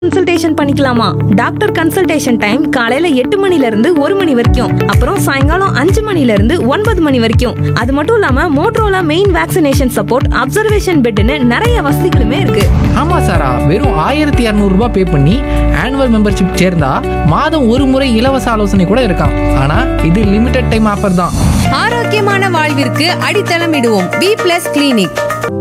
consultation பண்ணிக்கலாமா doctor consultation time காலையில எட்டு மணில இருந்து ஒரு மணி வரைக்கும் அப்புறம் சாயங்காலம் அஞ்சு மணில இருந்து ஒன்பது மணி வரைக்கும் அது மட்டும் இல்லாம Motorola main vaccination support observation பெட்னு நிறைய வசதிகளுமே இருக்கு ஆமா சாரா வெறும் ஆயிரத்தி இரநூறுபா பே பண்ணி ஆனுவல் மெம்பர்ஷிப் சேர்ந்தா மாதம் ஒரு முறை இலவச ஆலோசனை கூட இருக்காம் ஆனா இது லிமிடெட் டைம் ஆஃபர் தான் ஆரோக்கியமான வாழ்விற்கு அடித்தளம் இடுவோம் பி பிளஸ் கிளினிக்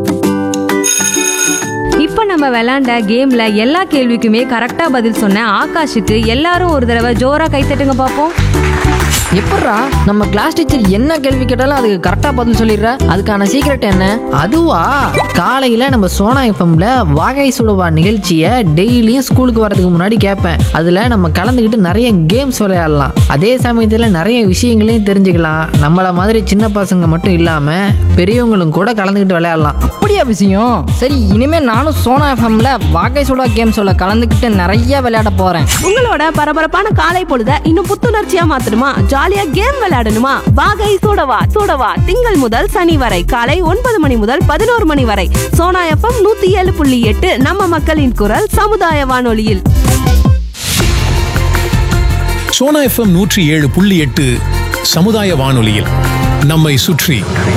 இப்போ நம்ம விளையாண்ட கேம்ல எல்லா கேள்விக்குமே கரெக்டா பதில் சொன்ன ஆகாஷுக்கு எல்லாரும் ஒரு தடவை ஜோரா கைத்தட்டுங்க பார்ப்போம் எப்பட்றா நம்ம கிளாஸ் டீச்சர் என்ன கேள்வி கேட்டாலும் அதுக்கு கரெக்டாக பதில் சொல்லிடுற அதுக்கான சீக்ரெட் என்ன அதுவா காலையில நம்ம சோனா எஃப்எம்ல வாகை சுடுவா நிகழ்ச்சியை டெய்லியும் ஸ்கூலுக்கு வரதுக்கு முன்னாடி கேட்பேன் அதுல நம்ம கலந்துக்கிட்டு நிறைய கேம்ஸ் விளையாடலாம் அதே சமயத்துல நிறைய விஷயங்களையும் தெரிஞ்சுக்கலாம் நம்மள மாதிரி சின்ன பசங்க மட்டும் இல்லாம பெரியவங்களும் கூட கலந்துக்கிட்டு விளையாடலாம் அப்படியா விஷயம் சரி இனிமே நானும் சோனா எஃப்எம்ல வாகை சுடா கேம் சொல்ல கலந்துக்கிட்டு நிறைய விளையாட போறேன் உங்களோட பரபரப்பான காலை பொழுத இன்னும் புத்துணர்ச்சியா மாத்தணுமா ஜாலியா கேம் விளையாடணுமா வாகை சூடவா சூடவா திங்கள் முதல் சனி வரை காலை ஒன்பது மணி முதல் பதினோரு மணி வரை சோனா எஃப்எம் நூத்தி ஏழு புள்ளி எட்டு நம்ம மக்களின் குரல் சமுதாய வானொலியில் சோனா எஃப்எம் நூற்றி ஏழு புள்ளி எட்டு சமுதாய வானொலியில் நம்மை சுற்றி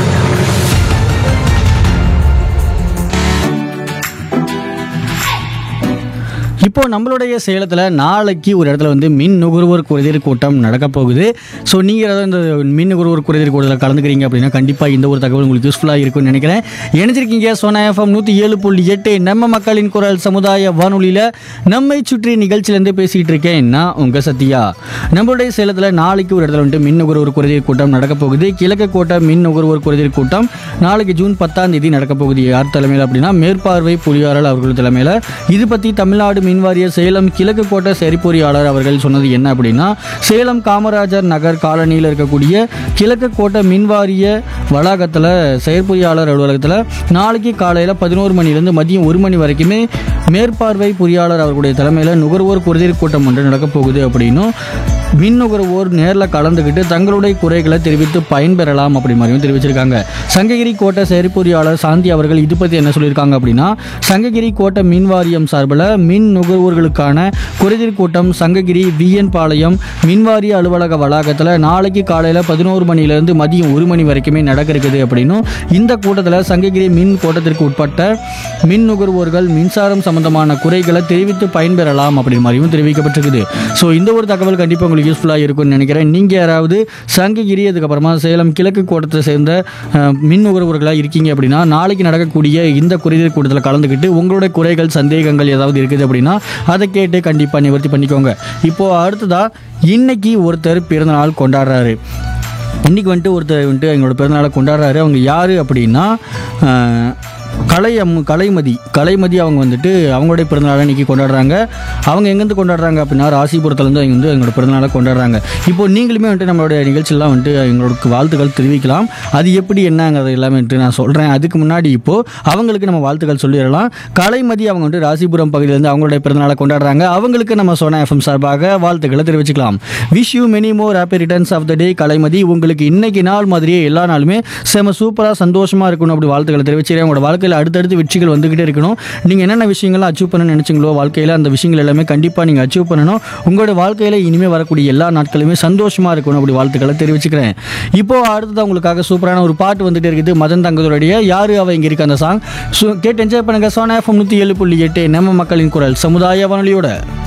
இப்போ நம்மளுடைய சேலத்தில் நாளைக்கு ஒரு இடத்துல வந்து மின் நுகர்வோர் குறைதீர் கூட்டம் நடக்க போகுது ஸோ நீங்கள் ஏதாவது இந்த மின் நுகர்வோர் குறைதீர் கூட்டத்தில் கலந்துக்கிறீங்க அப்படின்னா கண்டிப்பாக இந்த ஒரு தகவல் உங்களுக்கு யூஸ்ஃபுல்லாக இருக்கும்னு நினைக்கிறேன் இணைஞ்சிருக்கீங்க சோனா எஃப்எம் நூற்றி ஏழு புள்ளி எட்டு நம்ம மக்களின் குரல் சமுதாய வானொலியில் நம்மை சுற்றி நிகழ்ச்சியிலேருந்து பேசிகிட்டு இருக்கேன் நான் உங்கள் சத்யா நம்மளுடைய சேலத்தில் நாளைக்கு ஒரு இடத்துல வந்துட்டு மின் நுகர்வோர் குறைதீர் கூட்டம் நடக்க போகுது கிழக்கு கோட்டை மின் நுகர்வோர் குறைதீர் கூட்டம் நாளைக்கு ஜூன் பத்தாம் தேதி நடக்க போகுது யார் தலைமையில் அப்படின்னா மேற்பார்வை பொறியாளர் அவர்கள் தலைமையில் இது பற்றி தமிழ்நாடு மின்வாரிய சேலம் கிழக்கு கோட்டை செயற்பொறியாளர் அவர்கள் சொன்னது என்ன அப்படின்னா சேலம் காமராஜர் நகர் காலனியில் இருக்கக்கூடிய கிழக்கு கோட்டை மின்வாரிய வளாகத்தில் செயற்பொறியாளர் அலுவலகத்தில் நாளைக்கு காலையில் பதினோரு மணிலேருந்து மதியம் ஒரு மணி வரைக்குமே மேற்பார்வை பொறியாளர் அவர்களுடைய தலைமையில் நுகர்வோர் குறைதீர் கூட்டம் ஒன்று நடக்கப் போகுது அப்படின்னும் மின் நுகர்வோர் நேரில் கலந்துக்கிட்டு தங்களுடைய குறைகளை தெரிவித்து பயன்பெறலாம் அப்படி மாதிரியும் தெரிவிச்சிருக்காங்க சங்ககிரி கோட்டை செயற்பொறியாளர் சாந்தி அவர்கள் இது பற்றி என்ன சொல்லியிருக்காங்க அப்படின்னா சங்ககிரி கோட்டை மின் வாரியம் சார்பில் மின் நுகர்வோர்களுக்கான குறைதீர் கூட்டம் சங்ககிரி விஎன் பாளையம் மின்வாரிய அலுவலக வளாகத்தில் நாளைக்கு காலையில் பதினோரு மணிலேருந்து மதியம் ஒரு மணி வரைக்குமே நடக்க இருக்குது அப்படின்னும் இந்த கூட்டத்தில் சங்ககிரி மின் கோட்டத்திற்கு உட்பட்ட மின் நுகர்வோர்கள் மின்சாரம் சம்பந்தமான குறைகளை தெரிவித்து பயன்பெறலாம் அப்படி மாதிரியும் தெரிவிக்கப்பட்டிருக்குது ஸோ இந்த ஒரு தகவல் கண்டிப்பாக உங்களுக்கு யூஸ்ஃபுல்லாக இருக்கும்னு நினைக்கிறேன் நீங்கள் யாராவது சங்ககிரி அதுக்கப்புறமா சேலம் கிழக்கு கோட்டத்தை சேர்ந்த அஹ், மின் நுகர்வோர்களாக இருக்கீங்க அப்படின்னா நாளைக்கு நடக்கக்கூடிய இந்த குறைதீர் கூட்டத்தில் கலந்துக்கிட்டு உங்களுடைய குறைகள் சந்தேகங்கள் ஏதாவது இருக்குது அப்படின்னா அதை கேட்டு கண்டிப்பாக நிவர்த்தி பண்ணிக்கோங்க இப்போது அடுத்ததாக இன்னைக்கு ஒருத்தர் பிறந்தநாள் கொண்டாடுறாரு இன்னைக்கு வந்துட்டு ஒருத்தர் வந்துட்டு எங்களோட பிறந்தநாளை கொண்டாடுறாரு அவங்க யார் அப்படின்னா அஹ், கலை அம் கலைமதி கலைமதி அவங்க வந்துட்டு அவங்களுடைய பிறந்தநாளை இன்னைக்கு கொண்டாடுறாங்க அவங்க எங்கேருந்து கொண்டாடுறாங்க அப்படின்னா ராசிபுரத்துலேருந்து அவங்க வந்து எங்களோட பிறந்தநாளை கொண்டாடுறாங்க இப்போ நீங்களுமே வந்துட்டு நம்மளுடைய நிகழ்ச்சியெல்லாம் வந்துட்டு எங்களோட வாழ்த்துக்கள் தெரிவிக்கலாம் அது எப்படி என்னங்கிறது எல்லாமே வந்துட்டு நான் சொல்கிறேன் அதுக்கு முன்னாடி இப்போது அவங்களுக்கு நம்ம வாழ்த்துக்கள் சொல்லிடலாம் கலைமதி அவங்க வந்துட்டு ராசிபுரம் பகுதியிலேருந்து அவங்களுடைய பிறந்தநாளை கொண்டாடுறாங்க அவங்களுக்கு நம்ம சோனா எஃப்எம் சார்பாக வாழ்த்துக்களை தெரிவிச்சுக்கலாம் wish you many more happy returns of the day Kalaimathi உங்களுக்கு இன்னைக்கு நாள் மாதிரியே எல்லா நாளுமே செம சூப்பராக சந்தோஷமாக இருக்கணும் அப்படி வாழ்த்துக்களை தெரிவிச்சுக்கிறேன் உங்களோட வாழ்க்கையில் அடுத்தடுத்து வெற்றிகள் வந்துகிட்டே இருக்கணும் நீங்கள் என்னென்ன விஷயங்கள்லாம் அச்சீவ் பண்ண நினைச்சீங்களோ வாழ்க்கையில் அந்த விஷயங்கள் எல்லாமே கண்டிப்பாக நீங்கள் அச்சீவ் பண்ணணும் உங்களோட வாழ்க்கையில் இனிமேல் வரக்கூடிய எல்லா நாட்களுமே சந்தோஷமாக இருக்கணும் அப்படி வாழ்த்துக்களை தெரிவிச்சுக்கிறேன் இப்போ அடுத்தது உங்களுக்காக சூப்பரான ஒரு பாட்டு வந்துட்டு இருக்குது மதன் தங்கதோடைய யாரு அவ இங்கே இருக்கு அந்த சாங் கேட்டு என்ஜாய் பண்ணுங்க சோனா எஃப்எம் நூற்றி ஏழு புள்ளி எட்டு நம்ம மக்களின் குரல் சமுதாய வானொலியோட